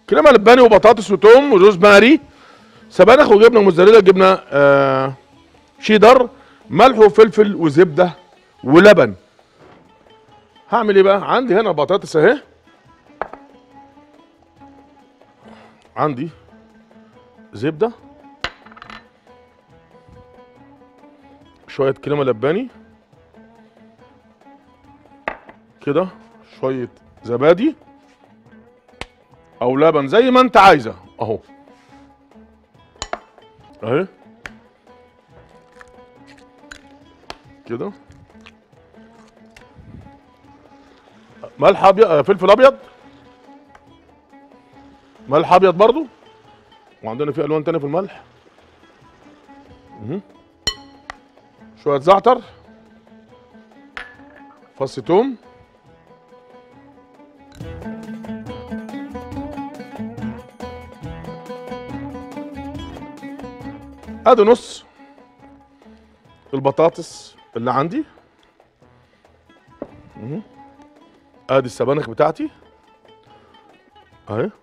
كريمه لباني وبطاطس وتوم وجوز ماري سبانخ وجبنه موزاريلا جبنه آه شيدر ملح وفلفل وزبده ولبن هعمل ايه بقى عندي هنا بطاطس اهي عندي زبده شويه كريمه لباني كده شويه زبادي او لبن زي ما انت عايزه اهو اهي كده ملح ابيض آه، فلفل ابيض ملح ابيض برضو وعندنا في الوان تانية في الملح مهم. شويه زعتر فص توم ادي نص البطاطس اللي عندي مهم. ادي السبانخ بتاعتي اهي